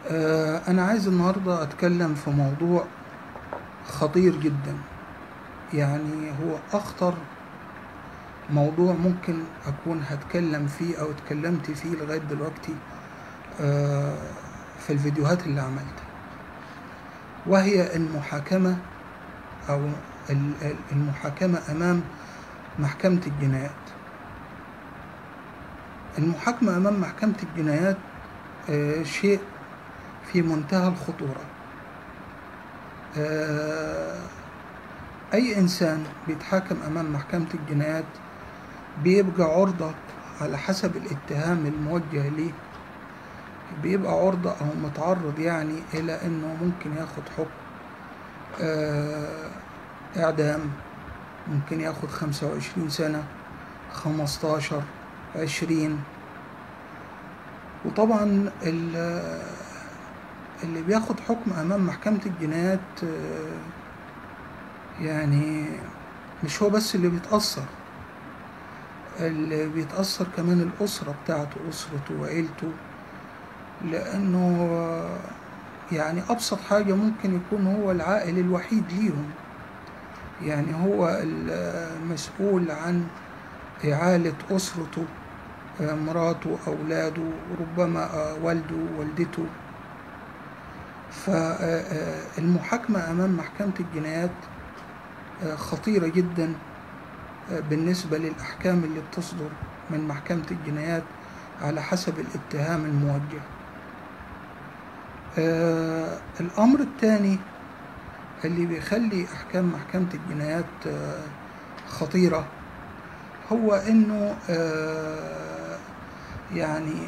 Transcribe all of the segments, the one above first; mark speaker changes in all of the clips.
Speaker 1: آه، أنا عايز النهاردة أتكلم في موضوع خطير جدا يعني هو أخطر موضوع ممكن أكون هتكلم فيه أو اتكلمت فيه لغاية دلوقتي آه، في الفيديوهات اللي عملتها وهي المحاكمة أو ال- ال- المحاكمة أمام محكمة الجنايات المحاكمة أمام محكمة الجنايات آه، شيء في منتهى الخطورة آه، أي إنسان بيتحاكم أمام محكمة الجنايات بيبقى عرضة على حسب الاتهام الموجه ليه بيبقى عرضة أو متعرض يعني إلى إنه ممكن ياخد حكم آه، إعدام ممكن ياخد خمسة وعشرين سنة خمستاشر عشرين وطبعا ال- اللي بياخد حكم أمام محكمة الجنايات آه، يعني مش هو بس اللي بيتأثر اللي بيتأثر كمان الأسرة بتاعته أسرته وعيلته لأنه آه، يعني أبسط حاجة ممكن يكون هو العائل الوحيد ليهم يعني هو المسؤول عن إعالة أسرته آه، مراته أولاده ربما آه، والده والدته فالمحاكمة أمام محكمة الجنايات آه، خطيرة جدا آه، بالنسبة للأحكام اللي بتصدر من محكمة الجنايات على حسب الاتهام الموجه آه، الأمر الثاني اللي بيخلي أحكام محكمة الجنايات آه، خطيرة هو إنه آه، يعني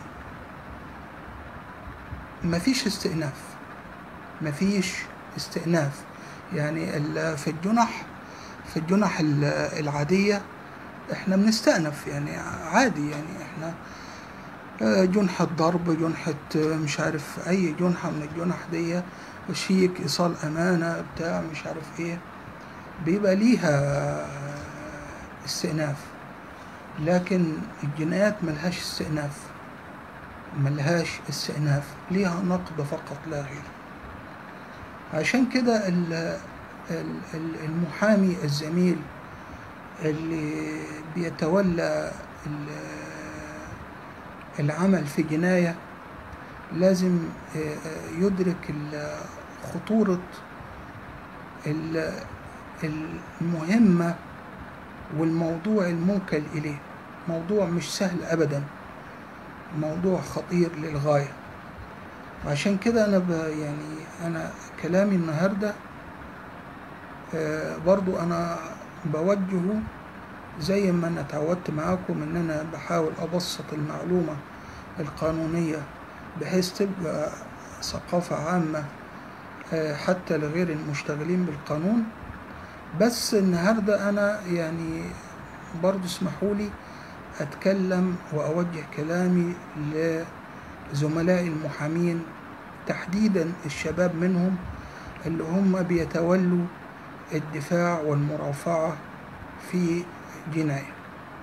Speaker 1: مفيش استئناف مفيش استئناف يعني ال- في الجنح في الجنح ال- العادية احنا بنستأنف يعني عادي يعني احنا آه، جنحة ضرب جنحة آه، مش عارف أي جنحة من الجنح دي شيك إيصال أمانة بتاع مش عارف إيه بيبقى ليها استئناف لكن الجنايات ملهاش استئناف ملهاش استئناف ليها نقد فقط لا غير عشان كده ال- ال- ال- المحامي الزميل اللي بيتولى ال- العمل في جناية لازم آه، آه، يدرك ال- خطورة ال- المهمة والموضوع الموكل إليه موضوع مش سهل أبدا موضوع خطير للغاية وعشان كده أنا ب يعني أنا كلامي النهاردة آه، برضو أنا بوجهه زي ما أنا اتعودت معاكم إن أنا بحاول أبسط المعلومة القانونية بحيث تبقى ثقافة عامة آه، حتى لغير المشتغلين بالقانون بس النهاردة أنا يعني برضو اسمحوا لي أتكلم وأوجه كلامي لزملائي المحامين تحديدا الشباب منهم اللي هم بيتولوا الدفاع والمرافعة في جناية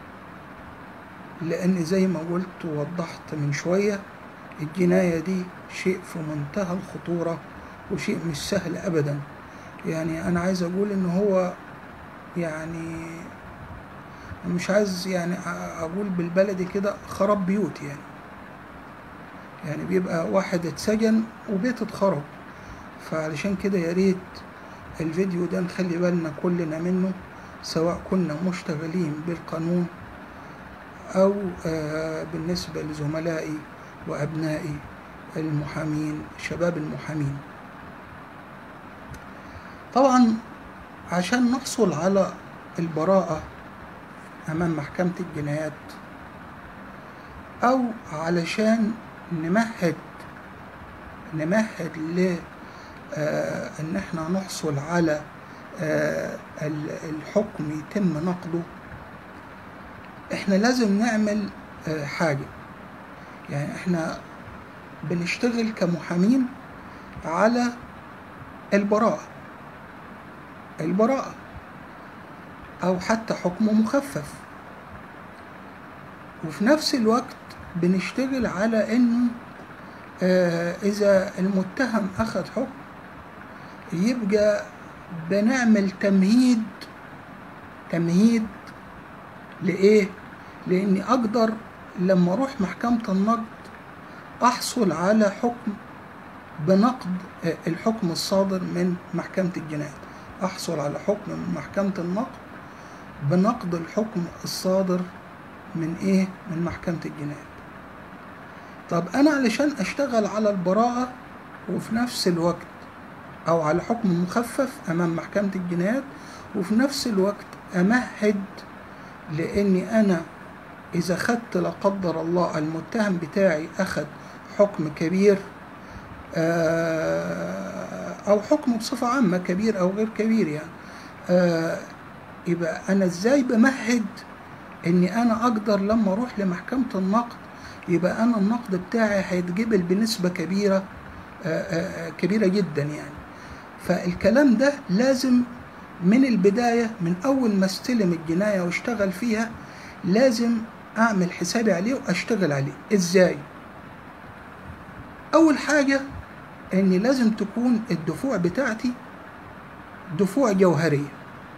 Speaker 1: لأن زي ما قلت ووضحت من شوية الجناية دي شيء في منتهى الخطورة وشيء مش سهل أبدا يعني أنا عايز أقول إن هو يعني مش عايز يعني أقول بالبلدي كده خراب بيوت يعني يعني بيبقى واحد اتسجن وبيت اتخرب فعلشان كده يا ريت الفيديو ده نخلي بالنا كلنا منه سواء كنا مشتغلين بالقانون أو آه، بالنسبة لزملائي وأبنائي المحامين شباب المحامين طبعا عشان نحصل على البراءة أمام محكمة الجنايات أو علشان نمهد نمهد ل آه، إن إحنا نحصل على آه، ال- الحكم يتم نقده إحنا لازم نعمل آه، حاجة يعني إحنا بنشتغل كمحامين على البراءة البراءة أو حتى حكم مخفف وفي نفس الوقت بنشتغل على إنه آه، إذا المتهم أخذ حكم يبقى بنعمل تمهيد تمهيد لإيه؟ لأني أقدر لما أروح محكمة النقد أحصل على حكم بنقد آه، الحكم الصادر من محكمة الجنايات أحصل على حكم من محكمة النقد بنقد الحكم الصادر من إيه؟ من محكمة الجنايات طب أنا علشان أشتغل على البراءة وفي نفس الوقت أو على حكم مخفف أمام محكمة الجنايات وفي نفس الوقت أمهد لأني أنا إذا خدت لا قدر الله المتهم بتاعي أخد حكم كبير آه، أو حكم بصفة عامة كبير أو غير كبير يعني آه، يبقى أنا إزاي بمهد إني أنا أقدر لما أروح لمحكمة النقد يبقى أنا النقد بتاعي هيتجبل بنسبة كبيرة آه، كبيرة جدا يعني فالكلام ده لازم من البداية من أول ما استلم الجناية واشتغل فيها لازم أعمل حسابي عليه وأشتغل عليه إزاي؟ أول حاجة إن لازم تكون الدفوع بتاعتي دفوع جوهرية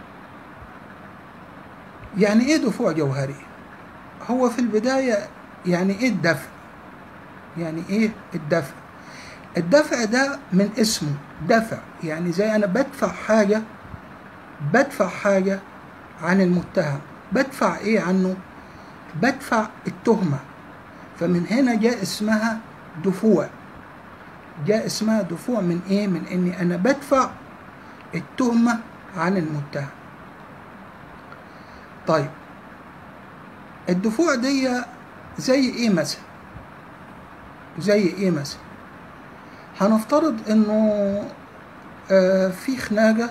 Speaker 1: يعني إيه دفوع جوهرية؟ هو في البداية يعني إيه الدفع؟ يعني إيه الدفع؟ الدفع ده من اسمه دفع يعني زي أنا بدفع حاجة بدفع حاجة عن المتهم بدفع إيه عنه؟ بدفع التهمة فمن هنا جاء اسمها دفوع جاء اسمها دفوع من ايه من اني انا بدفع التهمة عن المتهم طيب الدفوع دي زي ايه مثلا زي ايه مثلا هنفترض انه آه في خناقة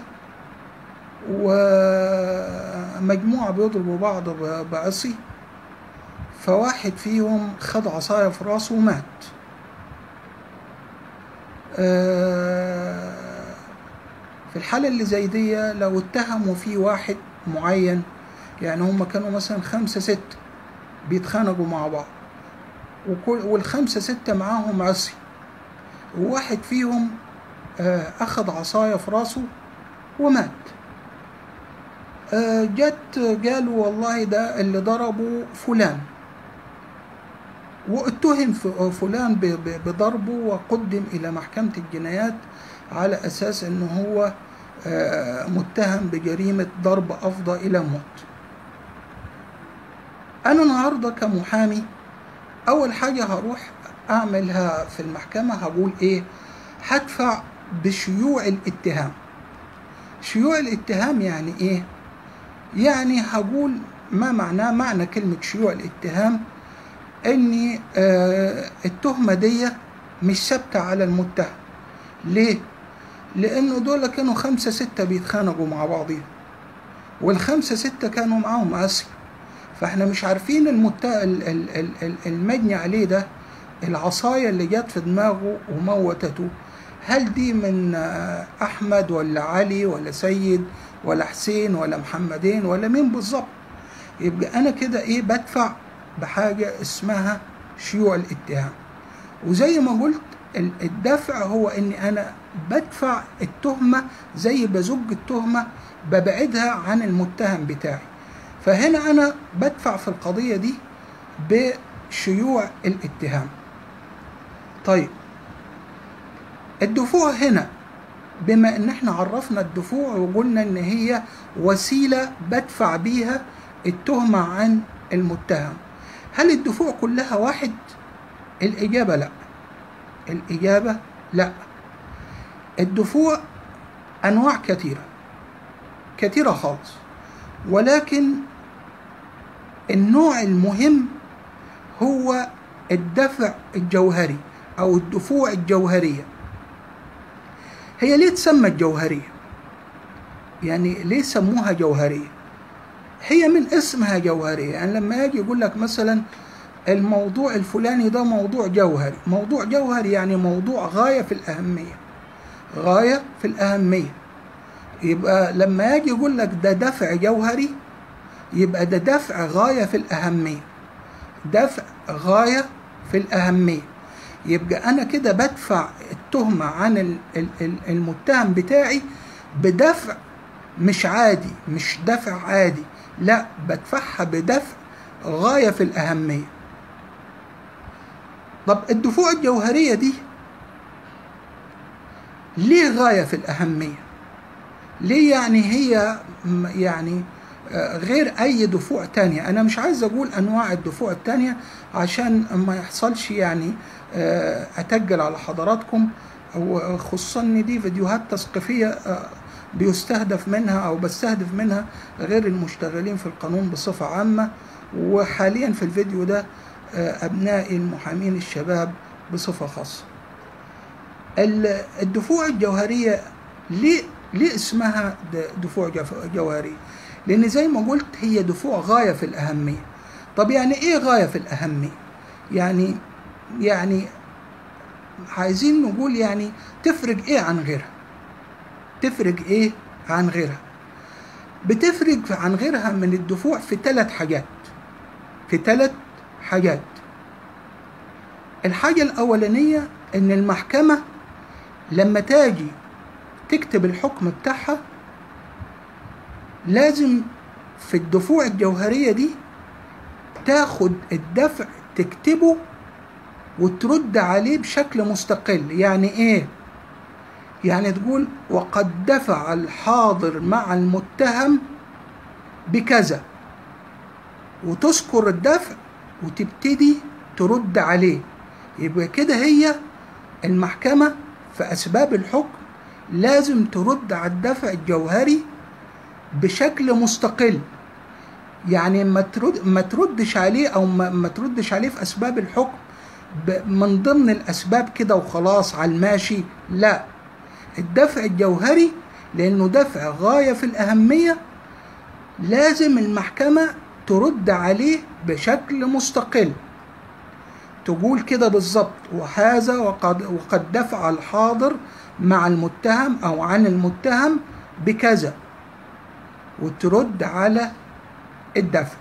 Speaker 1: ومجموعة بيضربوا بعض بعصي فواحد فيهم خد عصاية في راسه ومات في الحالة اللي زي دي لو اتهموا في واحد معين يعني هم كانوا مثلا خمسة ستة بيتخانقوا مع بعض وكل والخمسة ستة معاهم عصي وواحد فيهم أخذ عصاية في راسه ومات جت قالوا والله ده اللي ضربه فلان واتهم فلان بضربه وقدم الى محكمه الجنايات على اساس انه هو متهم بجريمه ضرب افضى الى موت انا النهارده كمحامي اول حاجه هروح اعملها في المحكمه هقول ايه هدفع بشيوع الاتهام شيوع الاتهام يعني ايه يعني هقول ما معناه معنى كلمه شيوع الاتهام ان التهمة دي مش ثابتة على المتهم ليه؟ لأنه دول كانوا خمسة ستة بيتخانقوا مع بعضهم والخمسة ستة كانوا معاهم عسل فاحنا مش عارفين المت... المجني عليه ده العصاية اللي جت في دماغه وموتته هل دي من أحمد ولا علي ولا سيد ولا حسين ولا محمدين ولا مين بالظبط يبقى أنا كده إيه بدفع بحاجة اسمها شيوع الاتهام وزي ما قلت الدفع هو اني انا بدفع التهمة زي بزج التهمة ببعدها عن المتهم بتاعي فهنا انا بدفع في القضية دي بشيوع الاتهام طيب الدفوع هنا بما ان احنا عرفنا الدفوع وقلنا ان هي وسيلة بدفع بيها التهمة عن المتهم هل الدفوع كلها واحد؟ الإجابة لا الإجابة لا الدفوع أنواع كثيرة كثيرة خالص ولكن النوع المهم هو الدفع الجوهري أو الدفوع الجوهرية هي ليه تسمى الجوهرية؟ يعني ليه سموها جوهرية؟ هي من اسمها جوهرية يعني لما يجي يقول لك مثلا الموضوع الفلاني ده موضوع جوهري موضوع جوهري يعني موضوع غاية في الأهمية غاية في الأهمية يبقى لما يجي يقول لك ده دفع جوهري يبقى ده دفع غاية في الأهمية دفع غاية في الأهمية يبقى انا كده بدفع التهمه عن ال- ال- ال- المتهم بتاعي بدفع مش عادي مش دفع عادي لا بدفعها بدفع غايه في الاهميه طب الدفوع الجوهريه دي ليه غايه في الاهميه ليه يعني هي م- يعني آه، غير اي دفوع تانية انا مش عايز اقول انواع الدفوع التانية عشان ما يحصلش يعني آه، اتجل على حضراتكم او خصوصا ان دي فيديوهات تثقيفية آه، بيستهدف منها او بستهدف منها غير المشتغلين في القانون بصفة عامة وحاليا في الفيديو ده آه، ابنائي المحامين الشباب بصفة خاصة ال- الدفوع الجوهرية ليه ليه اسمها د- دفوع جف- جوهرية؟ لأن زي ما قلت هي دفوع غاية في الأهمية. طب يعني إيه غاية في الأهمية؟ يعني يعني عايزين نقول يعني تفرق إيه عن غيرها؟ تفرق إيه عن غيرها؟ بتفرق عن غيرها من الدفوع في ثلاث حاجات. في ثلاث حاجات. الحاجة الأولانية إن المحكمة لما تاجي تكتب الحكم بتاعها لازم في الدفوع الجوهرية دي تاخد الدفع تكتبه وترد عليه بشكل مستقل يعني ايه يعني تقول وقد دفع الحاضر مع المتهم بكذا وتذكر الدفع وتبتدي ترد عليه يبقى كده هي المحكمة في أسباب الحكم لازم ترد على الدفع الجوهري بشكل مستقل يعني ما ترد ما تردش عليه او ما, ما تردش عليه في اسباب الحكم ب- من ضمن الاسباب كده وخلاص على الماشي لا الدفع الجوهري لانه دفع غايه في الاهميه لازم المحكمه ترد عليه بشكل مستقل تقول كده بالظبط وهذا وقد وقد دفع الحاضر مع المتهم او عن المتهم بكذا وترد على الدفع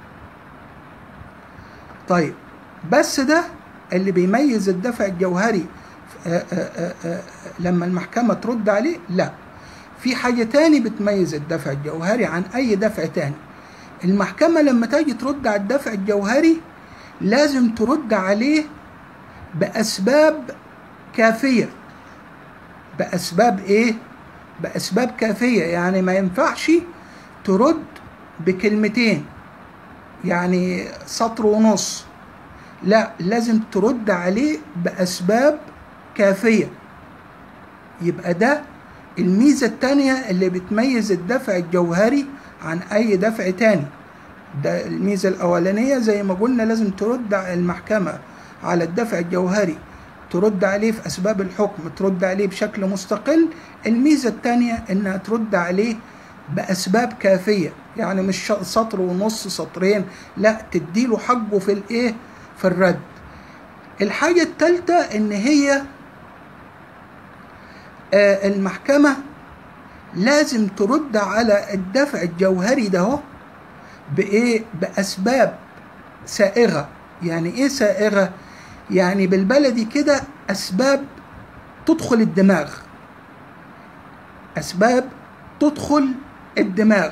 Speaker 1: طيب بس ده اللي بيميز الدفع الجوهري آه، آه، آه، آه، لما المحكمة ترد عليه لا في حاجة تاني بتميز الدفع الجوهري عن أي دفع تاني المحكمة لما تيجي ترد على الدفع الجوهري لازم ترد عليه بأسباب كافية بأسباب إيه؟ بأسباب كافية يعني ما ينفعش ترد بكلمتين يعني سطر ونص لا لازم ترد عليه بأسباب كافية يبقى ده الميزة التانية اللي بتميز الدفع الجوهري عن أي دفع تاني ده الميزة الأولانية زي ما قلنا لازم ترد على المحكمة على الدفع الجوهري ترد عليه في أسباب الحكم ترد عليه بشكل مستقل الميزة التانية إنها ترد عليه بأسباب كافية يعني مش ش- سطر ونص سطرين لا تديله حقه في الإيه في الرد الحاجة التالتة إن هي آه، المحكمة لازم ترد على الدفع الجوهري ده هو بإيه بأسباب سائغة يعني إيه سائغة يعني بالبلدي كده أسباب تدخل الدماغ أسباب تدخل الدماغ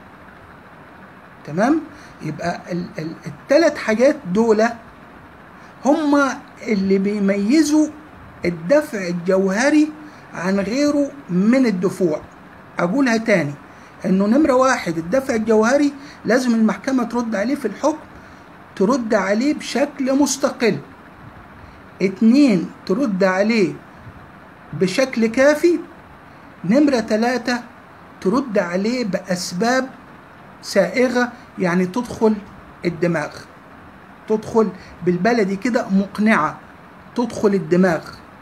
Speaker 1: تمام يبقى ال- ال- التلات حاجات دول هما اللي بيميزوا الدفع الجوهري عن غيره من الدفوع أقولها تاني إنه نمرة واحد الدفع الجوهري لازم المحكمة ترد عليه في الحكم ترد عليه بشكل مستقل اتنين ترد عليه بشكل كافي نمرة ثلاثة ترد عليه بأسباب سائغة يعني تدخل الدماغ تدخل بالبلدي كده مقنعة تدخل الدماغ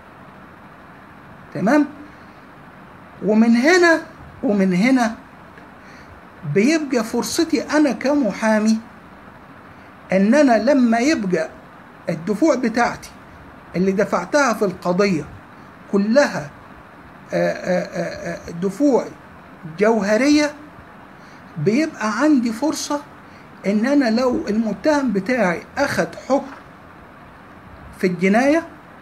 Speaker 1: تمام ومن هنا ومن هنا بيبقى فرصتي أنا كمحامي ان انا لما يبقى الدفوع بتاعتي اللي دفعتها في القضية كلها آه، آه، آه، دفوع جوهرية بيبقى عندي فرصة ان انا لو المتهم بتاعي اخد حكم في الجناية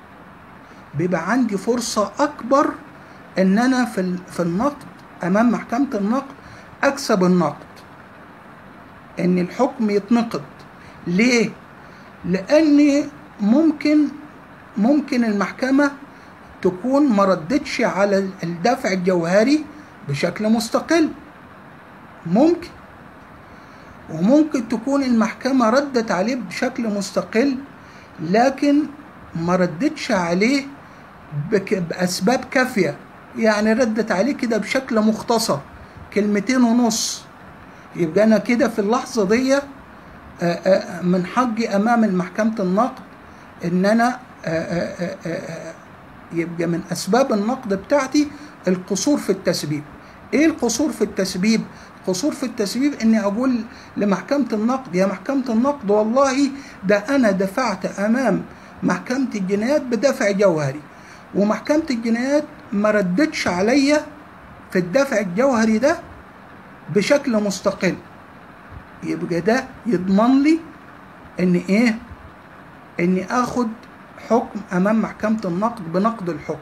Speaker 1: بيبقى عندي فرصة أكبر إن أنا في ال- في النقد أمام محكمة النقد أكسب النقد إن الحكم يتنقض ليه؟ لأن ممكن ممكن المحكمة تكون ما ردتش على الدفع الجوهري بشكل مستقل ممكن وممكن تكون المحكمة ردت عليه بشكل مستقل لكن ما ردتش عليه بك بأسباب كافية يعني ردت عليه كده بشكل مختصر كلمتين ونص يبقى أنا كده في اللحظة دي آه، آه، من حقي أمام محكمة النقد إن أنا آه، آه، آه، آه، يبقى من أسباب النقد بتاعتي القصور في التسبيب إيه القصور في التسبيب؟ قصور في التسبيب إني أقول لمحكمة النقد يا محكمة النقد والله ده أنا دفعت أمام محكمة الجنايات بدفع جوهري ومحكمة الجنايات ما ردتش عليا في الدفع الجوهري ده بشكل مستقل يبقى ده يضمن لي ان ايه اني اخد حكم امام محكمة النقد بنقد الحكم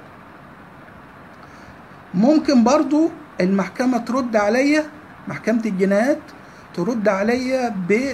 Speaker 1: ممكن برضو المحكمة ترد عليا محكمة الجنايات ترد عليا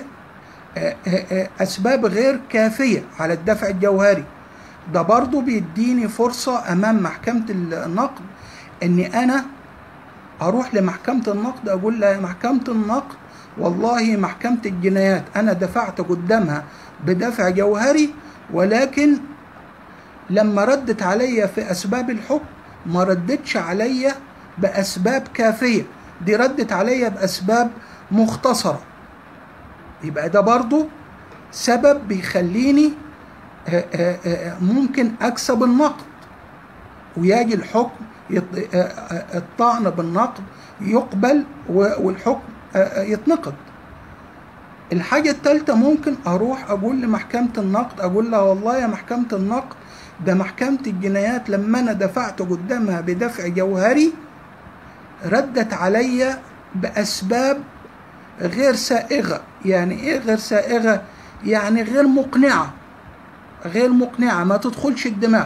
Speaker 1: بأسباب غير كافية على الدفع الجوهري ده برضو بيديني فرصة أمام محكمة النقد إني أنا أروح لمحكمة النقد أقول لها يا محكمة النقد والله محكمة الجنايات أنا دفعت قدامها بدفع جوهري ولكن لما ردت عليا في أسباب الحكم ما ردتش عليا بأسباب كافية دي ردت عليا بأسباب مختصرة يبقى ده برضو سبب بيخليني آه، آه، آه، ممكن أكسب النقد ويجي الحكم يط- آه، آه، الطعن بالنقد يقبل و- والحكم آه، آه، يتنقض الحاجة التالتة ممكن أروح أقول لمحكمة النقد أقول لها والله يا محكمة النقد ده محكمة الجنايات لما أنا دفعت قدامها بدفع جوهري ردت عليا بأسباب غير سائغة يعني إيه غير سائغة؟ يعني غير مقنعة غير مقنعة ما تدخلش الدماغ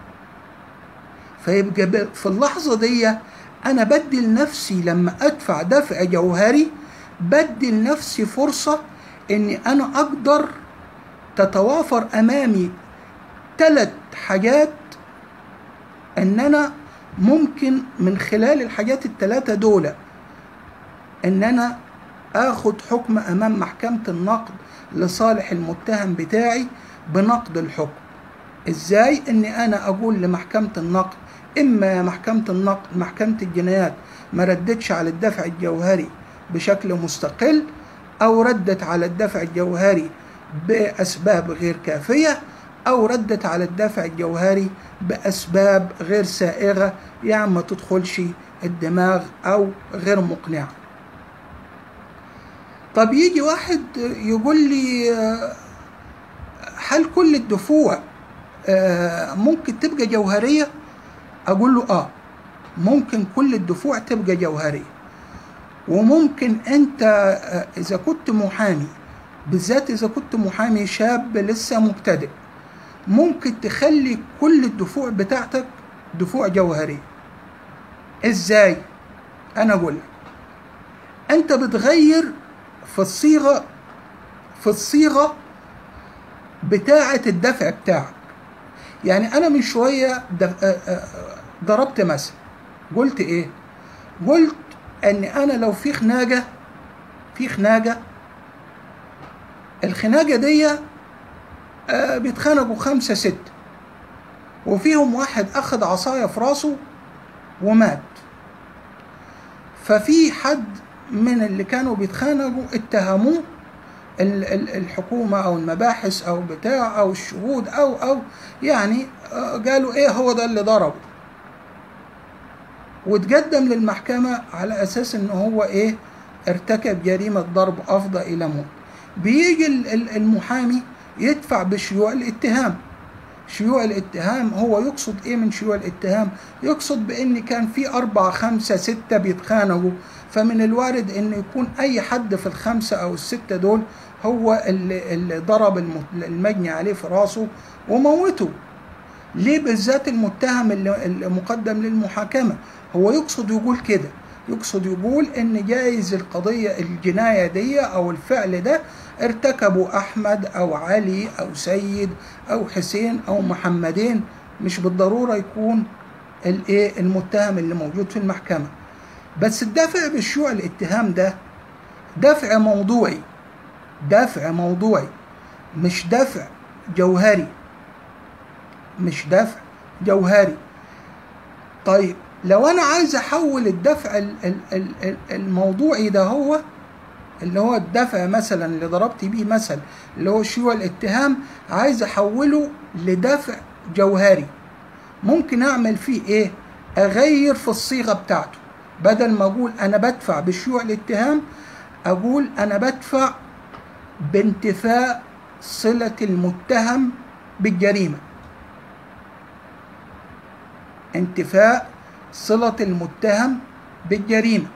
Speaker 1: فيبقى ب- في اللحظة دي أنا بدي لنفسي لما أدفع دفع جوهري بدي لنفسي فرصة إني أنا أقدر تتوافر أمامي ثلاث حاجات إن أنا ممكن من خلال الحاجات الثلاثة دول إن أنا آخد حكم أمام محكمة النقد لصالح المتهم بتاعي بنقد الحكم ازاي اني انا اقول لمحكمة النقد اما يا محكمة النقد محكمة الجنايات ما ردتش على الدفع الجوهري بشكل مستقل او ردت على الدفع الجوهري باسباب غير كافية او ردت على الدفع الجوهري باسباب غير سائغة يعني ما تدخلش الدماغ او غير مقنعة طب يجي واحد يقول لي آه، هل كل الدفوع آه، ممكن تبقى جوهرية أقول له آه ممكن كل الدفوع تبقى جوهرية وممكن أنت آه، إذا كنت محامي بالذات إذا كنت محامي شاب لسه مبتدئ ممكن تخلي كل الدفوع بتاعتك دفوع جوهرية إزاي؟ أنا أقول لك أنت بتغير في الصيغة في الصيغة بتاعة الدفع بتاعك يعني أنا من شوية دف- آه، آه، ضربت مثل قلت إيه؟ قلت إن أنا لو في خناجة في خناجة الخناجة دي آه، بيتخانقوا خمسة ستة وفيهم واحد أخد عصاية في راسه ومات ففي حد من اللي كانوا بيتخانقوا اتهموه ال- ال- الحكومة أو المباحث أو بتاع أو الشهود أو أو يعني آه، قالوا إيه هو ده اللي ضربه وتقدم للمحكمة على أساس إن هو إيه ارتكب جريمة ضرب أفضى إلى موت بيجي ال- ال- المحامي يدفع بشيوع الاتهام شيوع الاتهام هو يقصد ايه من شيوع الاتهام يقصد بان كان في اربعة خمسة ستة بيتخانقوا فمن الوارد ان يكون اي حد في الخمسة او الستة دول هو اللي, اللي ضرب الم- المجني عليه في راسه وموته ليه بالذات المتهم اللي اللي مقدم للمحاكمة هو يقصد يقول كده يقصد يقول ان جايز القضية الجناية دي او الفعل ده ارتكبه احمد او علي او سيد او حسين او محمدين مش بالضرورة يكون الايه المتهم اللي موجود في المحكمة بس الدافع بالشيوع الاتهام ده دافع موضوعي دافع موضوعي مش دافع جوهري مش دفع جوهري طيب لو انا عايز احول الدفع ال- ال- ال- ال- الموضوعي ده هو اللي هو الدفع مثلا اللي ضربت بيه مثل اللي هو شيوع الاتهام عايز احوله لدفع جوهري ممكن اعمل فيه ايه اغير في الصيغه بتاعته بدل ما اقول انا بدفع بشيوع الاتهام اقول انا بدفع بانتفاء صله المتهم بالجريمه انتفاء صلة المتهم بالجريمة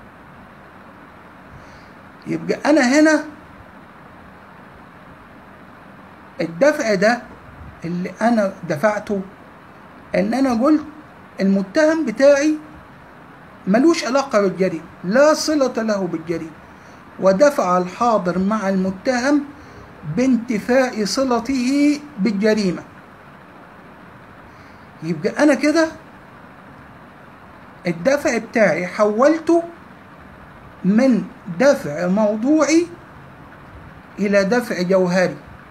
Speaker 1: يبقى أنا هنا الدفع ده اللي أنا دفعته إن أنا قلت المتهم بتاعي ملوش علاقة بالجريمة لا صلة له بالجريمة ودفع الحاضر مع المتهم بانتفاء صلته بالجريمه يبقى انا كده الدفع بتاعي حولته من دفع موضوعي الى دفع جوهري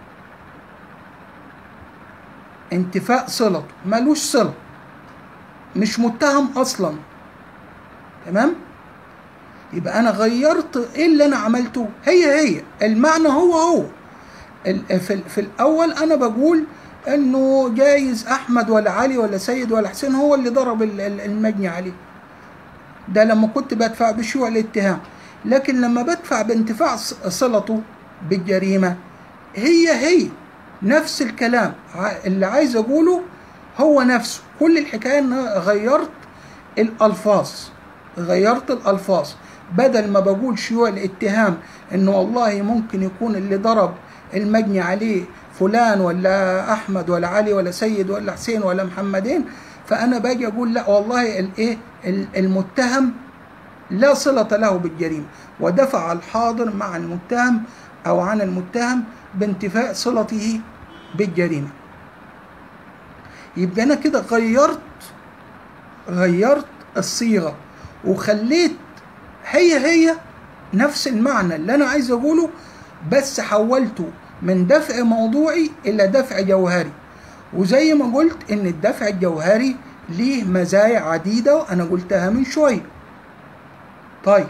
Speaker 1: انتفاء صلته ملوش صلة مش متهم اصلا تمام يبقى انا غيرت ايه اللي انا عملته هي هي المعنى هو هو ال- في, في الاول انا بقول انه جايز احمد ولا علي ولا سيد ولا حسين هو اللي ضرب ال- ال- المجني عليه ده لما كنت بدفع بشيوع الاتهام لكن لما بدفع بانتفاع ص- صلته بالجريمة هي هي نفس الكلام ع- اللي عايز اقوله هو نفسه كل الحكاية ان أنا غيرت الالفاظ غيرت الالفاظ بدل ما بقول شيوع الاتهام انه والله ممكن يكون اللي ضرب المجني عليه فلان ولا احمد ولا علي ولا سيد ولا حسين ولا محمدين فانا باجي اقول لا والله الايه ال- المتهم لا صلة له بالجريمة ودفع الحاضر مع المتهم أو عن المتهم بانتفاء صلته بالجريمة يبقى أنا كده غيرت غيرت الصيغة وخليت هي هي نفس المعنى اللي أنا عايز أقوله بس حولته من دفع موضوعي إلى دفع جوهري وزي ما قلت إن الدفع الجوهري ليه مزايا عديدة وأنا قلتها من شوية طيب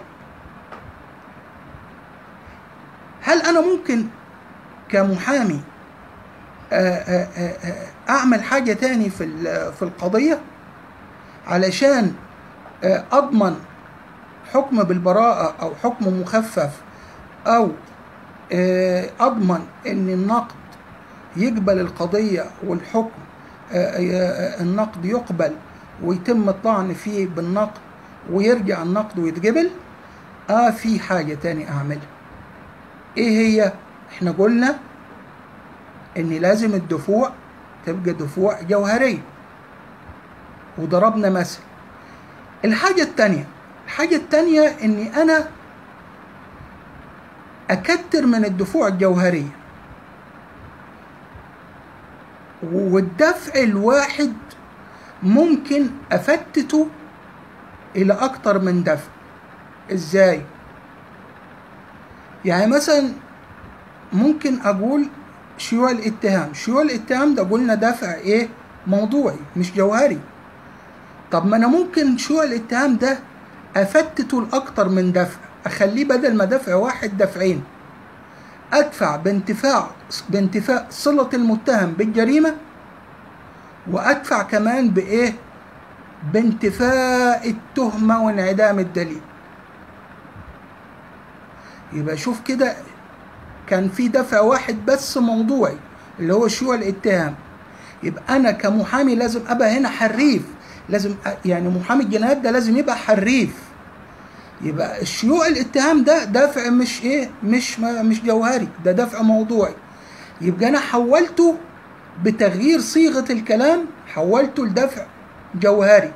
Speaker 1: هل انا ممكن كمحامي آه، آه، آه، آه، اعمل حاجه تاني في ال- في القضيه علشان آه، اضمن حكم بالبراءه او حكم مخفف او آه، اضمن ان النقد يقبل القضيه والحكم آه، آه، النقد يقبل ويتم الطعن فيه بالنقد ويرجع النقد ويتقبل اه في حاجه تاني اعملها ايه هي احنا قلنا ان لازم الدفوع تبقى دفوع جوهريه وضربنا مثل الحاجه التانيه الحاجه التانيه اني انا اكتر من الدفوع الجوهريه والدفع الواحد ممكن افتته الى اكتر من دفع ازاي يعني مثلا ممكن اقول شيوع الاتهام شيوع الاتهام ده قلنا دفع ايه موضوعي مش جوهري طب ما انا ممكن شيوع الاتهام ده افتته لاكتر من دفع اخليه بدل ما دفع واحد دفعين ادفع بانتفاع بانتفاء صلة المتهم بالجريمة وادفع كمان بايه بانتفاء التهمة وانعدام الدليل يبقى شوف كده كان في دفع واحد بس موضوعي اللي هو شيوع الاتهام يبقى انا كمحامي لازم ابقى هنا حريف لازم أ- يعني محامي الجنايات ده لازم يبقى حريف يبقى الشيوع الاتهام ده دفع مش ايه مش ما مش جوهري ده دفع موضوعي يبقى انا حولته بتغيير صيغة الكلام حولته لدفع جوهري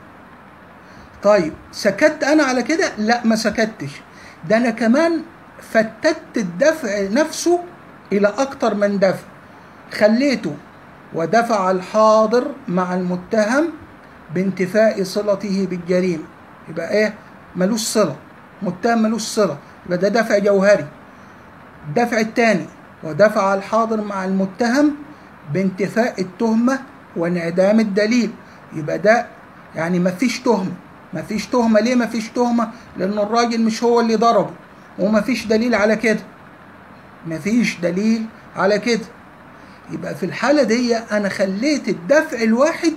Speaker 1: طيب سكت انا على كده لا ما سكتش ده انا كمان فتت الدفع نفسه الى اكتر من دفع خليته ودفع الحاضر مع المتهم بانتفاء صلته بالجريمة يبقى ايه ملوش صلة متهم ملوش صلة يبقى ده دفع جوهري الدفع الثاني ودفع الحاضر مع المتهم بانتفاء التهمة وانعدام الدليل يبقى ده يعني مفيش تهمة مفيش تهمة ليه مفيش تهمة لأن الراجل مش هو اللي ضربه ومفيش دليل على كده مفيش دليل على كده يبقى في الحالة دي أنا خليت الدفع الواحد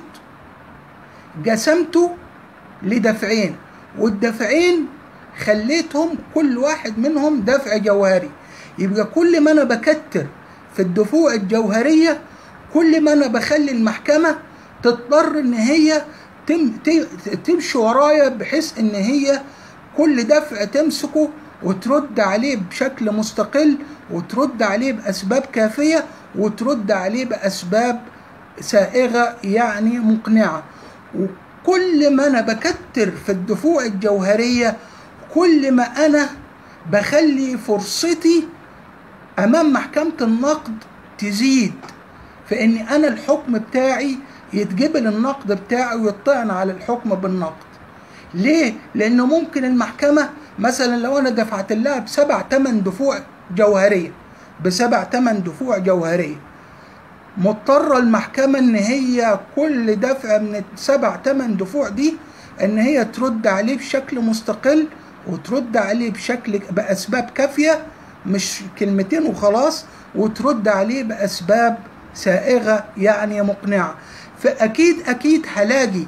Speaker 1: جسمته لدفعين والدفعين خليتهم كل واحد منهم دفع جوهري يبقى كل ما أنا بكتر في الدفوع الجوهرية كل ما أنا بخلي المحكمة تضطر إن هي تم تمشي ورايا بحيث إن هي كل دفع تمسكه وترد عليه بشكل مستقل وترد عليه بأسباب كافية وترد عليه بأسباب سائغة يعني مقنعة وكل ما أنا بكتر في الدفوع الجوهرية كل ما أنا بخلي فرصتي أمام محكمة النقد تزيد في إن أنا الحكم بتاعي يتجبل النقد بتاعي ويطعن على الحكم بالنقد ليه؟ لأنه ممكن المحكمة مثلا لو أنا دفعت لها بسبع تمن دفوع جوهرية بسبع تمن دفوع جوهرية مضطرة المحكمة إن هي كل دفع من السبع تمن دفوع دي إن هي ترد عليه بشكل مستقل وترد عليه بشكل بأسباب كافية مش كلمتين وخلاص وترد عليه بأسباب سائغة يعني مقنعة فأكيد أكيد هلاقي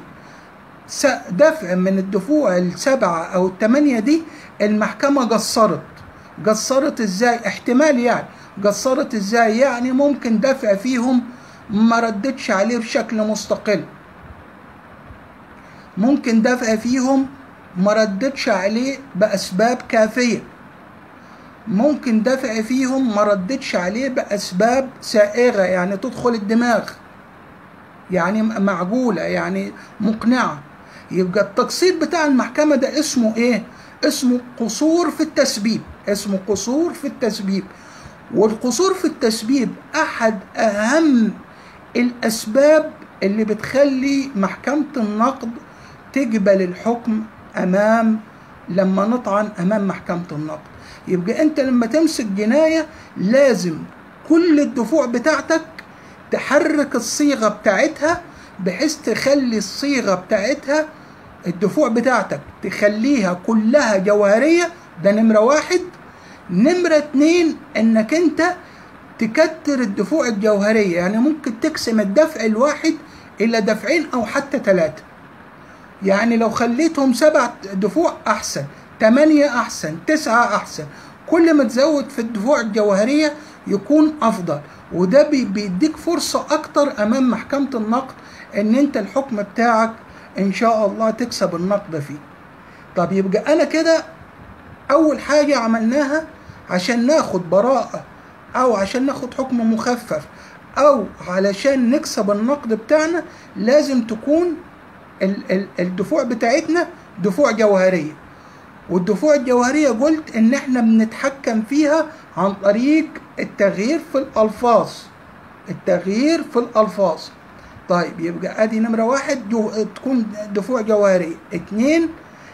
Speaker 1: دفع من الدفوع السبعة أو الثمانية دي المحكمة قصرت قصرت ازاي احتمال يعني قصرت ازاي يعني ممكن دفع فيهم ما ردتش عليه بشكل مستقل ممكن دفع فيهم ما ردتش عليه بأسباب كافية ممكن دفع فيهم ما ردتش عليه بأسباب سائغة يعني تدخل الدماغ يعني معقولة يعني مقنعة يبقى التقصير بتاع المحكمة ده اسمه ايه؟ اسمه قصور في التسبيب اسمه قصور في التسبيب والقصور في التسبيب احد اهم الاسباب اللي بتخلي محكمة النقد تقبل الحكم امام لما نطعن امام محكمة النقد يبقى انت لما تمسك جناية لازم كل الدفوع بتاعتك تحرك الصيغة بتاعتها بحيث تخلي الصيغة بتاعتها الدفوع بتاعتك تخليها كلها جوهرية ده نمرة واحد نمرة اتنين انك انت تكتر الدفوع الجوهرية يعني ممكن تقسم الدفع الواحد الى دفعين او حتى ثلاثة يعني لو خليتهم سبع دفوع احسن تمانية احسن تسعة احسن كل ما تزود في الدفوع الجوهرية يكون افضل وده بيديك فرصة اكتر امام محكمة النقد ان انت الحكم بتاعك ان شاء الله تكسب النقد فيه طب يبقى انا كده اول حاجة عملناها عشان ناخد براءة او عشان ناخد حكم مخفف او علشان نكسب النقد بتاعنا لازم تكون الدفوع بتاعتنا دفوع جوهرية والدفوع الجوهرية قلت ان احنا بنتحكم فيها عن طريق التغيير في الالفاظ التغيير في الالفاظ طيب يبقى ادي نمرة واحد جو تكون دفوع جوهرية اتنين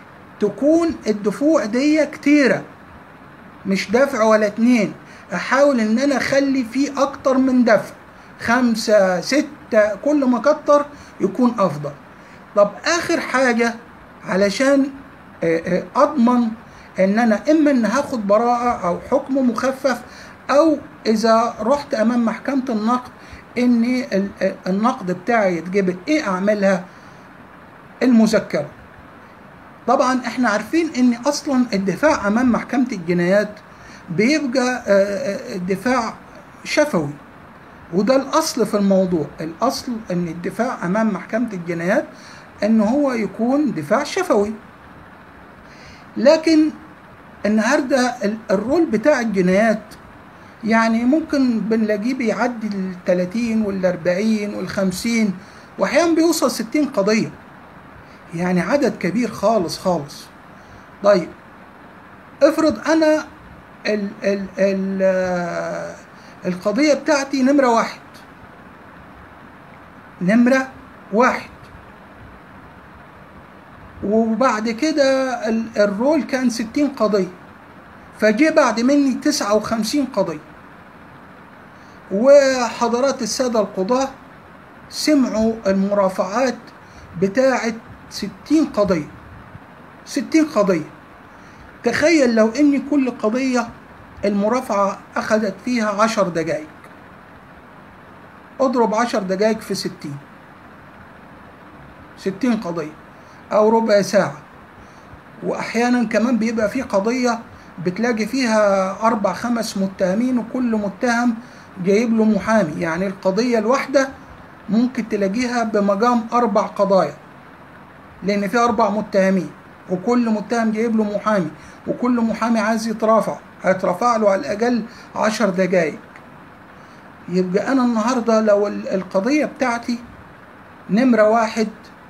Speaker 1: تكون الدفوع دي كتيرة مش دفع ولا اتنين احاول ان انا اخلي فيه اكتر من دفع خمسة ستة كل ما كتر يكون افضل طب اخر حاجة علشان اضمن ان انا اما ان هاخد براءة او حكم مخفف او اذا رحت امام محكمة النقد ان النقد بتاعي يتجبر ايه اعملها المذكرة طبعا احنا عارفين ان اصلا الدفاع امام محكمة الجنايات بيبقى دفاع شفوي وده الاصل في الموضوع الاصل ان الدفاع امام محكمة الجنايات ان هو يكون دفاع شفوي لكن النهارده الرول بتاع الجنايات يعني ممكن بنلاقيه بيعدي ال 30 وال 40 وال 50 واحيانا بيوصل 60 قضيه يعني عدد كبير خالص خالص طيب افرض انا ال ال ال آه، القضيه بتاعتي نمره واحد نمره واحد وبعد كده ال- الرول كان 60 قضيه فجه بعد مني 59 قضيه وحضرات الساده القضاه سمعوا المرافعات بتاعه 60 قضيه 60 قضيه تخيل لو ان كل قضيه المرافعه اخذت فيها 10 دقائق اضرب 10 دقائق في 60 60 قضيه او ربع ساعه واحيانا كمان بيبقى في قضيه بتلاقي فيها اربع خمس متهمين وكل متهم جايب له محامي يعني القضيه الواحده ممكن تلاقيها بمقام اربع قضايا لان في اربع متهمين وكل متهم جايب له محامي وكل محامي عايز يترافع هيترفع له على الاقل عشر دقايق يبقى انا النهارده لو ال- القضيه بتاعتي نمره واحد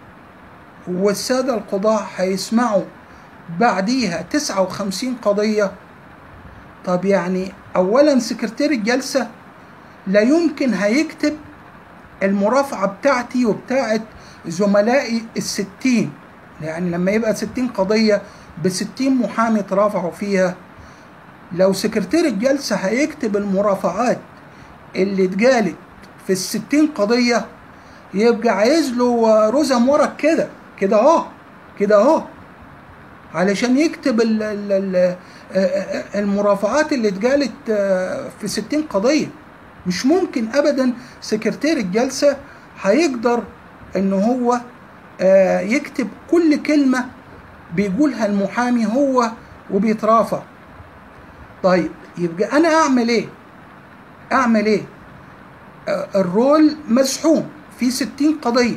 Speaker 1: والساده القضاه هيسمعوا بعديها 59 قضيه طب يعني اولا سكرتير الجلسه لا يمكن هيكتب المرافعه بتاعتي وبتاعت زملائي الستين يعني لما يبقى ستين قضية بستين محامي ترافعوا فيها لو سكرتير الجلسة هيكتب المرافعات اللي اتجالت في الستين قضية يبقى عايز له رزم ورق كده كده اهو كده اهو علشان يكتب ال ال ال المرافعات اللي اتجالت في ستين قضية مش ممكن ابدا سكرتير الجلسة هيقدر ان هو آه، يكتب كل كلمة بيقولها المحامي هو وبيترافع طيب يبقى انا اعمل ايه اعمل ايه آه، الرول مزحوم في ستين قضية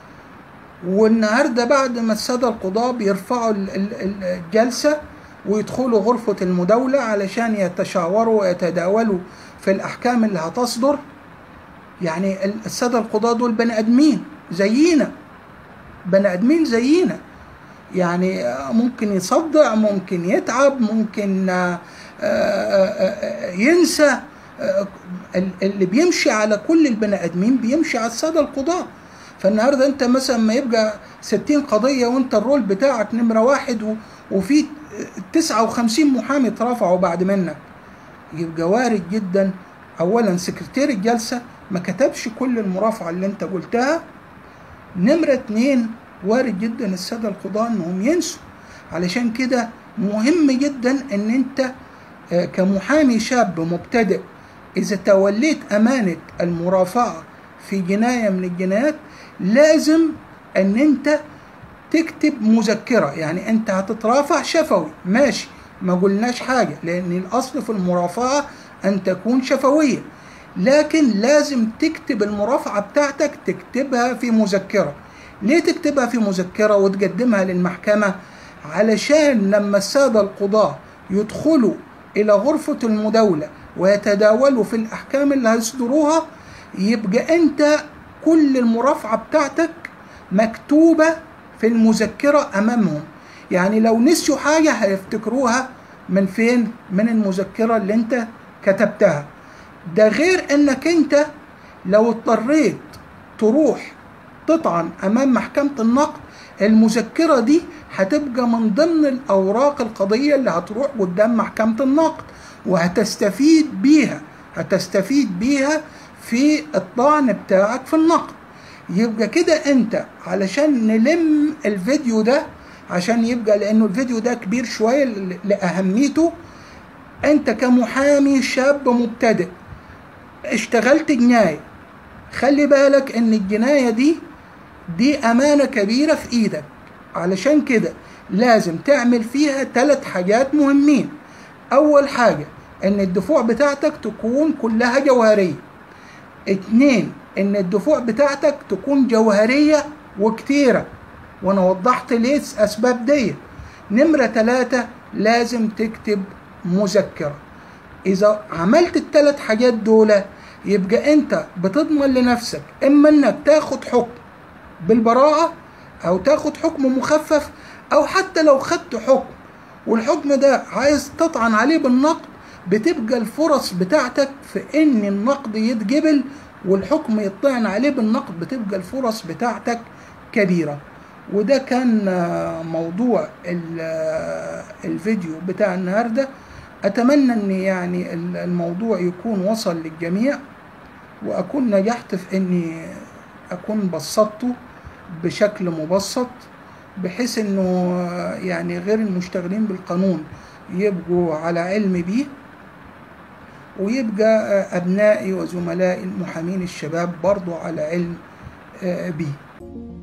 Speaker 1: والنهاردة بعد ما السادة القضاة بيرفعوا ال- ال- ال- الجلسة ويدخلوا غرفة المداولة علشان يتشاوروا ويتداولوا في الأحكام اللي هتصدر يعني ال- السادة القضاة دول بني آدمين زينا بني آدمين زينا يعني آه، ممكن يصدع ممكن يتعب ممكن آه، آه، آه، ينسى آه، ال- اللي بيمشي على كل البني آدمين بيمشي على السادة القضاة فالنهارده انت مثلا ما يبقى 60 قضية وانت الرول بتاعك نمرة واحد و- وفي 59 محامي اترفعوا بعد منك يبقى وارد جدا اولا سكرتير الجلسة ما كتبش كل المرافعة اللي انت قلتها نمرة اتنين وارد جدا السادة القضاة انهم ينسوا علشان كده مهم جدا ان انت آه، كمحامي شاب مبتدئ اذا توليت امانة المرافعة في جناية من الجنايات لازم ان انت تكتب مذكرة يعني انت هتترافع شفوي ماشي ما قلناش حاجة لان الاصل في المرافعة ان تكون شفوية لكن لازم تكتب المرافعة بتاعتك تكتبها في مذكرة ليه تكتبها في مذكرة وتقدمها للمحكمة علشان لما السادة القضاة يدخلوا إلى غرفة المداولة ويتداولوا في الأحكام اللي هيصدروها يبقى أنت كل المرافعة بتاعتك مكتوبة في المذكرة أمامهم يعني لو نسيوا حاجة هيفتكروها من فين؟ من المذكرة اللي أنت كتبتها ده غير انك انت لو اضطريت تروح تطعن امام محكمة النقد المذكرة دي هتبقى من ضمن الاوراق القضية اللي هتروح قدام محكمة النقد وهتستفيد بيها هتستفيد بيها في الطعن بتاعك في النقد يبقى كده انت علشان نلم الفيديو ده عشان يبقى لانه الفيديو ده كبير شوية لاهميته انت كمحامي شاب مبتدئ اشتغلت جناية خلي بالك ان الجناية دي دي امانة كبيرة في ايدك علشان كده لازم تعمل فيها ثلاث حاجات مهمين اول حاجة ان الدفوع بتاعتك تكون كلها جوهرية اتنين ان الدفوع بتاعتك تكون جوهرية وكتيرة وانا وضحت ليه اسباب دي نمرة ثلاثة لازم تكتب مذكرة اذا عملت الثلاث حاجات دول يبقى انت بتضمن لنفسك اما انك تاخد حكم بالبراءة او تاخد حكم مخفف او حتى لو خدت حكم والحكم ده عايز تطعن عليه بالنقد بتبقى الفرص بتاعتك في ان النقد يتجبل والحكم يطعن عليه بالنقد بتبقى الفرص بتاعتك كبيرة وده كان موضوع الفيديو بتاع النهارده اتمنى ان يعني الموضوع يكون وصل للجميع واكون نجحت في اني اكون بسطته بشكل مبسط بحيث انه يعني غير المشتغلين بالقانون يبقوا على علم بيه ويبقى ابنائي وزملائي المحامين الشباب برضو على علم بيه